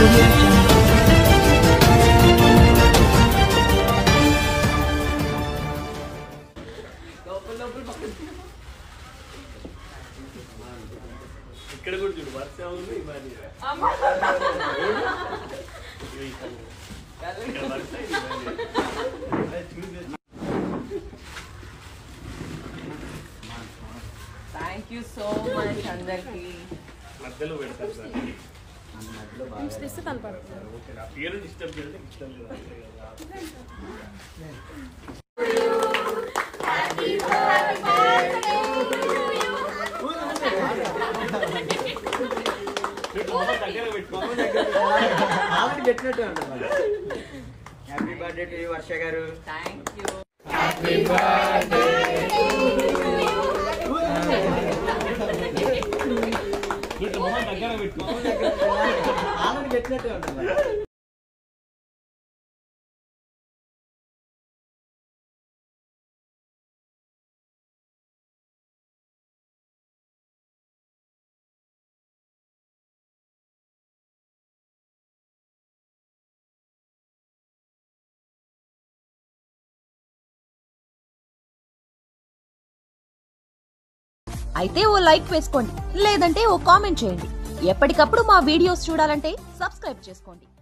audio jungle. ఇక్కడ కూడా చూడు వర్ష ఉంది మరి ఇక్కడ వర్ష ఇది మరి. థ్యాంక్ యూ సో మచ్ అందరికి మధ్యలో పెడతారు సార్ ఓకే నా పేరు డిస్టర్బ్ చేస్తే ఇష్టం లేదు అంతే కదా. చూడు, మొహం దగ్గర పెట్టుకో. ఆవిడ పెట్టినట్టే ఉంటుంది మరి happy birthday to you Varsha గారు థ్యాంక్ యూ చూడు, మొహం దగ్గర పెట్టుకో. ఆవిడ పెట్టినట్టే ఉంటుంది మరి అయితే ఓ లైక్ వేసుకోండి లేదంటే ఓ కామెంట్ చేయండి ఎప్పటికప్పుడు మా వీడియోస్ చూడాలంటే సబ్స్క్రైబ్ చేసుకోండి